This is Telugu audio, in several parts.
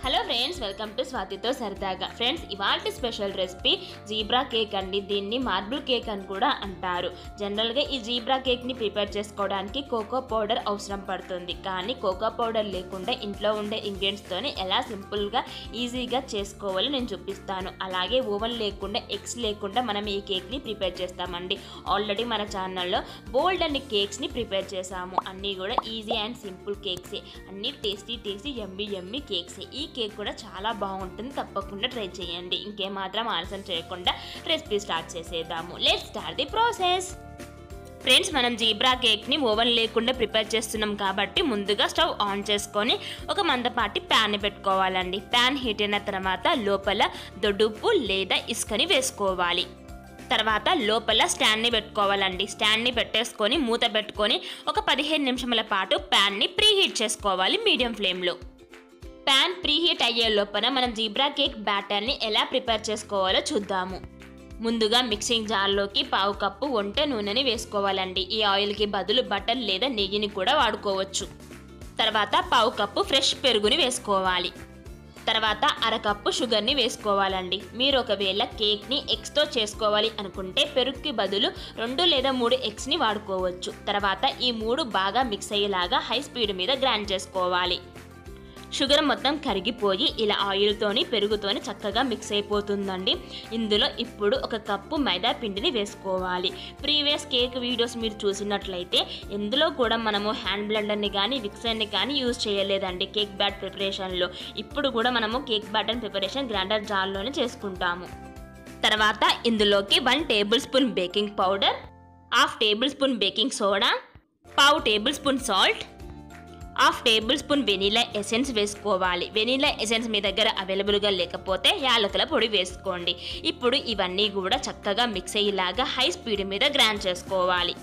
హలో ఫ్రెండ్స్ వెల్కమ్ టు స్వాతితో సరదాగా ఫ్రెండ్స్ ఇవాళ స్పెషల్ రెసిపీ జీబ్రా కేక్ అండి దీన్ని మార్బుల్ కేక్ అని కూడా అంటారు జనరల్గా ఈ జీబ్రా కేక్ని ప్రిపేర్ చేసుకోవడానికి కోకో పౌడర్ అవసరం పడుతుంది కానీ కోకో పౌడర్ లేకుండా ఇంట్లో ఉండే ఇంగ్రీడియంట్స్తోనే ఎలా సింపుల్గా ఈజీగా చేసుకోవాలో నేను చూపిస్తాను అలాగే ఓవెన్ లేకుండా ఎగ్స్ లేకుండా మనం ఈ కేక్ని ప్రిపేర్ చేస్తామండి ఆల్రెడీ మన ఛానల్లో బోల్డ్ అన్ని కేక్స్ని ప్రిపేర్ చేసాము అన్నీ కూడా ఈజీ అండ్ సింపుల్ కేక్సే అన్నీ టేస్టీ టేస్టీ ఎమ్మి ఎమ్మి కేక్సే ఈ కేక్ కూడా చాలా బాగుంటుంది తప్పకుండా ట్రై చేయండి ఇంకేమాత్రం ఆలస్యం చేయకుండా రెసిపీ స్టార్ట్ చేసేద్దాము let start the process friends మనం జీబ్రా కేక్ని ఓవెన్ లేకుండా ప్రిపేర్ చేస్తున్నాం కాబట్టి ముందుగా స్టవ్ ఆన్ చేసుకొని ఒక మందపాటి ప్యాన్ పెట్టుకోవాలండి ప్యాన్ హీట్ అయిన తర్వాత లోపల దొడ్డుప్పు లేదా ఇసుకని వేసుకోవాలి తర్వాత లోపల స్టాండ్ని పెట్టుకోవాలండి స్టాండ్ని పెట్టేసుకొని మూత పెట్టుకొని ఒక పదిహేను నిమిషముల పాటు ప్యాన్ని ప్రీ హీట్ చేసుకోవాలి మీడియం ఫ్లేమ్లో ప్యాన్ ప్రీ హీట్ అయ్యే లోపల మనం జీబ్రా కేక్ బ్యాటర్ని ఎలా ప్రిపేర్ చేసుకోవాలో చూద్దాము ముందుగా మిక్సింగ్ జార్లోకి పావు కప్పు వంట నూనెని వేసుకోవాలండి ఈ ఆయిల్కి బదులు బటర్ లేదా నెయ్యిని కూడా వాడుకోవచ్చు తర్వాత పావు కప్పు ఫ్రెష్ పెరుగుని వేసుకోవాలి తర్వాత అరకప్పు షుగర్ని వేసుకోవాలండి మీరు ఒకవేళ కేక్ని ఎగ్స్తో చేసుకోవాలి అనుకుంటే పెరుగుకి బదులు రెండు లేదా మూడు ఎగ్స్ని వాడుకోవచ్చు తర్వాత ఈ మూడు బాగా మిక్స్ అయ్యేలాగా హై స్పీడ్ మీద గ్రైండ్ చేసుకోవాలి షుగర్ మొత్తం కరిగిపోయి ఇలా ఆయిల్తోని పెరుగుతోని చక్కగా మిక్స్ అయిపోతుందండి ఇందులో ఇప్పుడు ఒక కప్పు మైదా పిండిని వేసుకోవాలి ప్రీవియస్ కేక్ వీడియోస్ మీరు చూసినట్లయితే ఇందులో కూడా మనము హ్యాండ్ బ్లెండర్ని కానీ విక్సర్ని కానీ యూజ్ చేయలేదండి కేక్ బ్యాట్ ప్రిపరేషన్లో ఇప్పుడు కూడా మనము కేక్ బ్యాటర్ ప్రిపరేషన్ గ్రైండర్ జార్లోనే చేసుకుంటాము తర్వాత ఇందులోకి one tablespoon baking powder half tablespoon baking soda పావు tablespoon salt half tablespoon vanilla essence వేసుకోవాలి వెనీలా ఎసెన్స్ మీ దగ్గర అవైలబుల్గా లేకపోతే యాలకుల పొడి వేసుకోండి ఇప్పుడు ఇవన్నీ కూడా చక్కగా మిక్స్ అయ్యేలాగా హై స్పీడ్ మీద గ్రైండ్ చేసుకోవాలి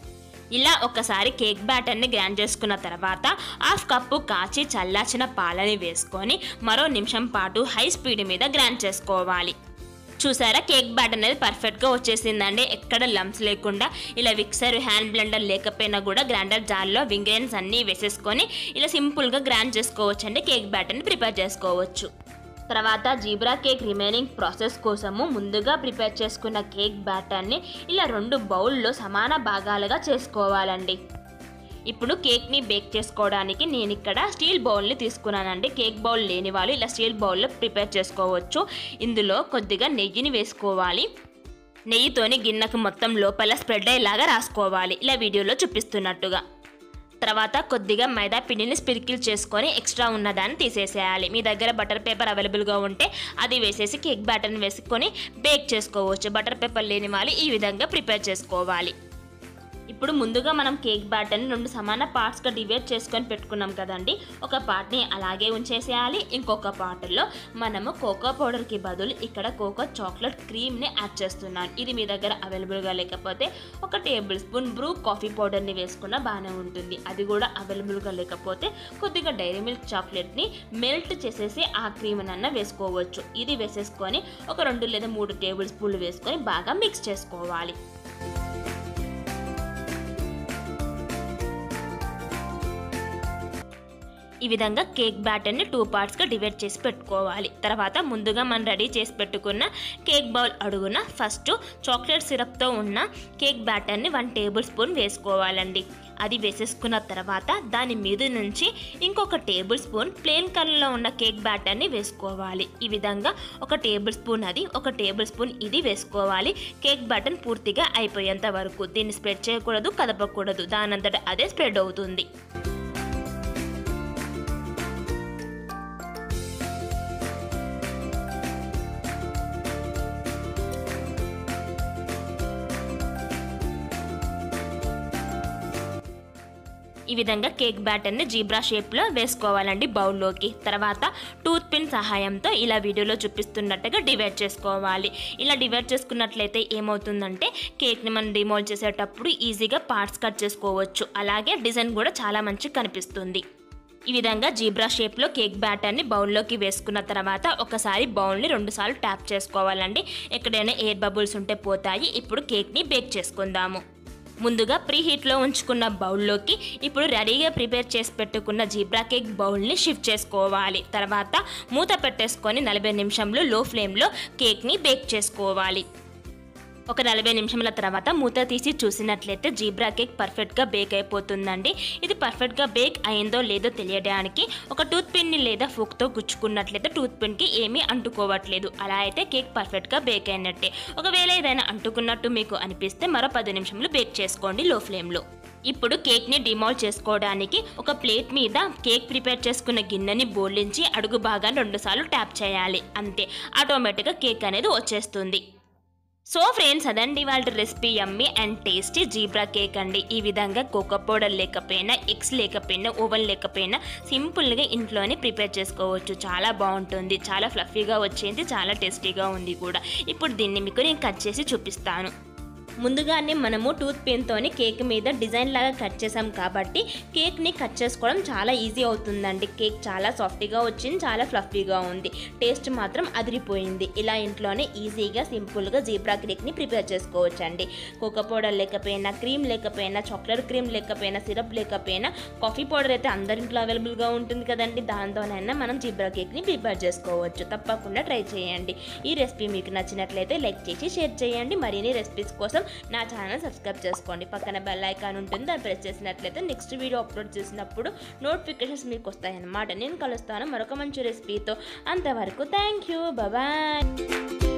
ఇలా ఒకసారి కేక్ బ్యాటర్ని గ్రైండ్ చేసుకున్న తర్వాత హాఫ్ కప్పు కాచి చల్లార్చిన పాలని వేసుకొని మరో నిమిషం పాటు హై స్పీడ్ మీద గ్రైండ్ చేసుకోవాలి చూసారా కేక్ బ్యాటర్ అనేది పర్ఫెక్ట్గా వచ్చేసిందండి ఎక్కడ లంప్స్ లేకుండా ఇలా విక్సర్ హ్యాండ్ బ్లెండర్ లేకపోయినా కూడా గ్రైండర్ జార్లో ఇంగ్రీడియంట్స్ అన్నీ వేసేసుకొని ఇలా సింపుల్గా గ్రైండ్ చేసుకోవచ్చు అండి కేక్ బ్యాటర్ని ప్రిపేర్ చేసుకోవచ్చు తర్వాత జీబ్రా కేక్ రిమైనింగ్ ప్రాసెస్ కోసము ముందుగా ప్రిపేర్ చేసుకున్న కేక్ బ్యాటర్ని ఇలా రెండు బౌల్లో సమాన భాగాలుగా చేసుకోవాలండి ఇప్పుడు కేక్ని బేక్ చేసుకోవడానికి నేను ఇక్కడ స్టీల్ బౌల్ని తీసుకున్నానండి కేక్ బౌల్ లేని వాళ్ళు ఇలా స్టీల్ బౌల్లో ప్రిపేర్ చేసుకోవచ్చు ఇందులో కొద్దిగా నెయ్యిని వేసుకోవాలి నెయ్యితోని గిన్నెకు మొత్తం లోపల స్ప్రెడ్ అయ్యేలాగా రాసుకోవాలి ఇలా వీడియోలో చూపిస్తున్నట్టుగా తర్వాత కొద్దిగా మైదా పిండిని స్పిరికిల్ చేసుకొని ఎక్స్ట్రా ఉన్నదాన్ని తీసేసేయాలి మీ దగ్గర బటర్ పేపర్ అవైలబుల్గా ఉంటే అది వేసేసి కేక్ బ్యాటర్ని వేసుకొని బేక్ చేసుకోవచ్చు బటర్ పేపర్ లేని వాళ్ళు ఈ విధంగా ప్రిపేర్ చేసుకోవాలి ఇప్పుడు ముందుగా మనం కేక్ బ్యాటర్ని రెండు సమాన పార్ట్స్గా డివైడ్ చేసుకొని పెట్టుకున్నాం కదండి ఒక పార్ట్ని అలాగే ఉంచేసేయాలి ఇంకొక పార్ట్లో మనము కోకో పౌడర్కి బదులు ఇక్కడ కోకో చాక్లెట్ క్రీమ్ని యాడ్ చేస్తున్నాను ఇది మీ దగ్గర అవైలబుల్గా లేకపోతే ఒక టేబుల్ స్పూన్ బ్రూ కాఫీ పౌడర్ని వేసుకున్న బాగానే ఉంటుంది అది కూడా అవైలబుల్గా లేకపోతే కొద్దిగా డైరీ మిల్క్ చాక్లెట్ని మెల్ట్ చేసేసి ఆ క్రీమ్ అన్న వేసుకోవచ్చు ఇది వేసేసుకొని ఒక రెండు లేదా మూడు టేబుల్ స్పూన్లు వేసుకొని బాగా మిక్స్ చేసుకోవాలి ఈ విధంగా కేక్ బ్యాటర్ని టూ పార్ట్స్గా డివైడ్ చేసి పెట్టుకోవాలి తర్వాత ముందుగా మనం రెడీ చేసి పెట్టుకున్న కేక్ బౌల్ అడుగున ఫస్ట్ చాక్లెట్ సిరప్తో ఉన్న కేక్ బ్యాటర్ని వన్ టేబుల్ స్పూన్ వేసుకోవాలండి అది వేసేసుకున్న తర్వాత దాని మీద నుంచి ఇంకొక టేబుల్ స్పూన్ ప్లెయిన్ కలర్లో ఉన్న కేక్ బ్యాటర్ని వేసుకోవాలి ఈ విధంగా ఒక టేబుల్ స్పూన్ అది ఒక టేబుల్ స్పూన్ ఇది వేసుకోవాలి కేక్ బ్యాటర్ పూర్తిగా అయిపోయేంత వరకు దీన్ని స్ప్రెడ్ చేయకూడదు కదపకూడదు దానంతట అదే స్ప్రెడ్ అవుతుంది ఈ విధంగా కేక్ బ్యాటర్ని జీబ్రా షేప్లో వేసుకోవాలండి బౌల్లోకి తర్వాత టూత్ పిన్ సహాయంతో ఇలా వీడియోలో చూపిస్తున్నట్టుగా డివైడ్ చేసుకోవాలి ఇలా డివైడ్ చేసుకున్నట్లయితే ఏమవుతుందంటే కేక్ని మనం డిమోల్డ్ చేసేటప్పుడు ఈజీగా పార్ట్స్ కట్ చేసుకోవచ్చు అలాగే డిజైన్ కూడా చాలా మంచిగా కనిపిస్తుంది ఈ విధంగా జీబ్రా షేప్లో కేక్ బ్యాటర్ని బౌల్లోకి వేసుకున్న తర్వాత ఒకసారి బౌల్ని రెండుసార్లు ట్యాప్ చేసుకోవాలండి ఎక్కడైనా ఎయిర్ బబుల్స్ ఉంటే పోతాయి ఇప్పుడు కేక్ని బేక్ చేసుకుందాము ముందుగా ప్రీ హీట్లో ఉంచుకున్న బౌల్లోకి ఇప్పుడు రెడీగా ప్రిపేర్ చేసి పెట్టుకున్న జీబ్రా కేక్ బౌల్ని షిఫ్ట్ చేసుకోవాలి తర్వాత మూత పెట్టేసుకొని నలభై నిమిషంలో లో ఫ్లేమ్లో కేక్ని బేక్ చేసుకోవాలి ఒక నలభై నిమిషాల తర్వాత మూత తీసి చూసినట్లయితే జీబ్రా కేక్ పర్ఫెక్ట్గా బేక్ అయిపోతుందండి ఇది పర్ఫెక్ట్గా బేక్ అయిందో లేదో తెలియడానికి ఒక టూత్ పిన్ని లేదా ఫుక్తో గుచ్చుకున్నట్లయితే టూత్ పిన్కి ఏమీ అంటుకోవట్లేదు అలా అయితే కేక్ పర్ఫెక్ట్గా బేక్ అయినట్టే ఒకవేళ ఏదైనా అంటుకున్నట్టు మీకు అనిపిస్తే మరో పది నిమిషంలు బేక్ చేసుకోండి లో ఫ్లేమ్లో ఇప్పుడు కేక్ని డిమాల్ట్ చేసుకోవడానికి ఒక ప్లేట్ మీద కేక్ ప్రిపేర్ చేసుకున్న గిన్నెని బోర్లించి అడుగు భాగాన్ని రెండుసార్లు ట్యాప్ చేయాలి అంతే ఆటోమేటిక్గా కేక్ అనేది వచ్చేస్తుంది సో ఫ్రెండ్స్ అదండి వాళ్ళ recipe yummy and tasty zebra cake అండి ఈ విధంగా కోకో పౌడర్ లేకపోయినా ఎగ్స్ లేకపోయినా ఓవెన్ లేకపోయినా సింపుల్గా ఇంట్లోనే ప్రిపేర్ చేసుకోవచ్చు చాలా బాగుంటుంది చాలా ఫ్లఫీగా వచ్చింది చాలా టేస్టీగా ఉంది కూడా ఇప్పుడు దీన్ని మీకు నేను కట్ చేసి చూపిస్తాను ముందుగానే మనము టూత్ పిన్తోని కేక్ మీద డిజైన్ లాగా కట్ చేసాం కాబట్టి కేక్ని కట్ చేసుకోవడం చాలా ఈజీ అవుతుందండి కేక్ చాలా సాఫ్ట్గా వచ్చింది చాలా ఫ్లఫీగా ఉంది టేస్ట్ మాత్రం అదిరిపోయింది ఇలా ఇంట్లోనే ఈజీగా సింపుల్గా జీబ్రా కేక్ని ప్రిపేర్ చేసుకోవచ్చండి కోకో పౌడర్ లేకపోయినా క్రీమ్ లేకపోయినా చాక్లెట్ క్రీమ్ లేకపోయినా సిరప్ లేకపోయినా కాఫీ పౌడర్ అయితే అందరింట్లో అవైలబుల్గా ఉంటుంది కదండి దాంతోనైనా మనం జీబ్రా కేక్ని ప్రిపేర్ చేసుకోవచ్చు తప్పకుండా ట్రై చేయండి ఈ రెసిపీ మీకు నచ్చినట్లయితే లైక్ చేసి షేర్ చేయండి మరిన్ని రెసిపీస్ కోసం నా ఛానల్ సబ్స్క్రైబ్ చేసుకోండి పక్కన బెల్ ఐకాన్ ఉంటుంది దాన్ని ప్రెస్ చేసినట్లయితే నెక్స్ట్ వీడియో అప్లోడ్ చేసినప్పుడు నోటిఫికేషన్స్ మీకు వస్తాయన్నమాట నేను కలుస్తాను మరొక మంచి రెసిపీతో అంతవరకు థ్యాంక్ యూ బాయ్